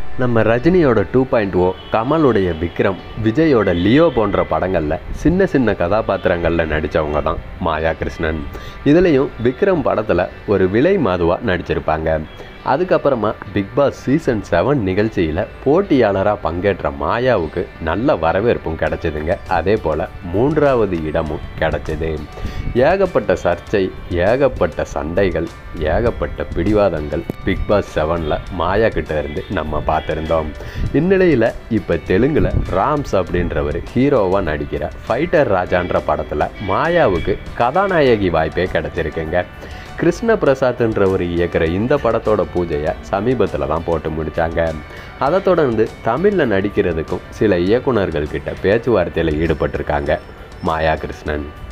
நம்ம ரஜினியோட two point O Vikram விக்ரம் விஜயோட லியோ போன்ற படங்களில் சின்ன சின்ன கதாபாத்திரங்களில் நடித்தவங்க தான் மாயா கிருஷ்ணன் இதுலேயும் விக்ரம் படத்தில் ஒரு விலை மாதுவாக நடிச்சிருப்பாங்க அதுக்கப்புறமா பிக் பாஸ் சீசன் செவன் நிகழ்ச்சியில் போட்டியாளராக பங்கேற்ற மாயாவுக்கு நல்ல வரவேற்பும் கிடைச்சிதுங்க அதே போல் மூன்றாவது இடமும் கிடைச்சிது ஏகப்பட்ட சர்ச்சை ஏகப்பட்ட சண்டைகள் ஏகப்பட்ட பிடிவாதங்கள் பிக் பாஸ் செவனில் மாயா கிட்ட இருந்து நம்ம பார்த்துருந்தோம் இந்நிலையில் இப்போ தெலுங்கில் ராம்ஸ் அப்படின்றவர் ஹீரோவாக நடிக்கிற ஃபைட்டர் ராஜான்ற படத்தில் மாயாவுக்கு கதாநாயகி வாய்ப்பே கிடச்சிருக்குங்க கிருஷ்ண பிரசாத்ன்றவர் இயக்குற இந்த படத்தோட பூஜையை சமீபத்தில் தான் போட்டு முடித்தாங்க அதை தொடர்ந்து தமிழில் நடிக்கிறதுக்கும் சில இயக்குனர்கள் கிட்ட பேச்சுவார்த்தையில் ஈடுபட்டிருக்காங்க மாயா கிருஷ்ணன்